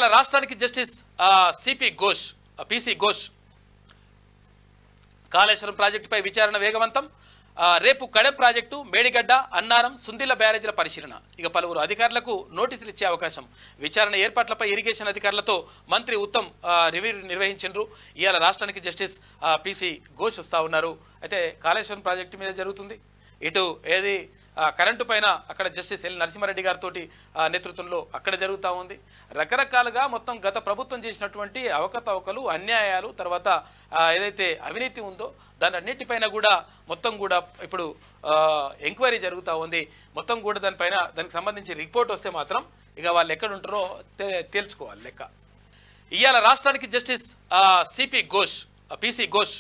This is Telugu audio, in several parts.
రాష్ట్రానికి justice CP Ghosh PC Ghosh Kaleshwaram ప్రాజెక్టుపై విచారణ వేగవంతం ఆ, రేపు కడెం ప్రాజెక్టు మేడిగడ్డ అన్నారం సుందిల బ్యారేజీల పరిశీలన ఇక పలువురు అధికారులకు నోటీసులు ఇచ్చే అవకాశం విచారణ ఏర్పాట్లపై ఇరిగేషన్ అధికారులతో మంత్రి ఉత్తమ్ ఆ, రివ్యూ నిర్వహించారు ఇవాళ రాష్ట్రానికి జస్టిస్ ఆ, పిసి ఘోష్ వస్తూ ఉన్నారు అయితే కాళేశ్వరం ప్రాజెక్టు మీద జరుగుతుంది ఇటు ఏది ఆ, కరెంటు పైన అక్కడ జస్టిస్ ఎల్ నరసింహారెడ్డి గారితో నేతృత్వంలో అక్కడ జరుగుతూ ఉంది రకరకాలుగా మొత్తం గత ప్రభుత్వం చేసినటువంటి అవకతవకలు అన్యాయాలు తర్వాత ఆ, ఏదైతే అవినీతి ఉందో దాని అన్నిటిపైన కూడా మొత్తం కూడా ఇప్పుడు ఆ, ఎంక్వైరీ జరుగుతూ ఉంది మొత్తం కూడా దానిపైన దానికి సంబంధించి రిపోర్ట్ వస్తే మాత్రం ఇక వాళ్ళు ఎక్కడ ఉంటారో తే- తేల్చుకోవాలి లెక్క ఇవాళ రాష్ట్రానికి justice CP Ghosh PC Ghosh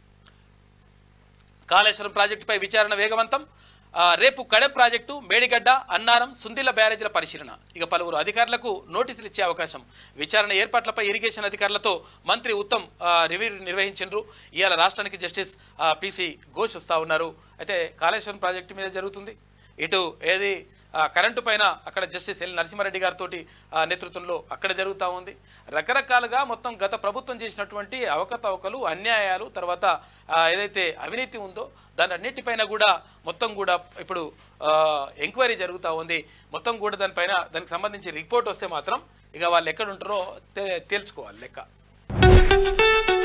Kaleshwaram ప్రాజెక్టుపై విచారణ వేగవంతం ఆ, రేపు కడెం ప్రాజెక్టు మేడిగడ్డ అన్నారం సుందిల బ్యారేజీల పరిశీలన ఇక పలువురు అధికారులకు నోటీసులు ఇచ్చే అవకాశం విచారణ ఏర్పాట్లపై ఇరిగేషన్ అధికారులతో మంత్రి ఉత్తమ్ ఆ, రివ్యూ నిర్వహించారు ఇవాళ రాష్ట్రానికి జస్టిస్ ఆ, పిసి ఘోష్ వస్తూ ఉన్నారు అయితే కాళేశ్వరం ప్రాజెక్టు మీద జరుగుతుంది ఇటు ఏది ఆ, కరెంటు పైన అక్కడ జస్టిస్ ఎల్ నరసింహారెడ్డి గారితో నేతృత్వంలో అక్కడ జరుగుతూ ఉంది రకరకాలుగా మొత్తం గత ప్రభుత్వం చేసినటువంటి అవకతవకలు అన్యాయాలు తర్వాత ఆ, ఏదైతే అవినీతి ఉందో దాని అన్నిటిపైన కూడా మొత్తం కూడా ఇప్పుడు ఆ, ఎంక్వైరీ జరుగుతూ ఉంది మొత్తం కూడా దానిపైన దానికి సంబంధించి రిపోర్ట్ వస్తే మాత్రం ఇక వాళ్ళు ఎక్కడ ఉంటారో తే- తేల్చుకోవాలి లెక్క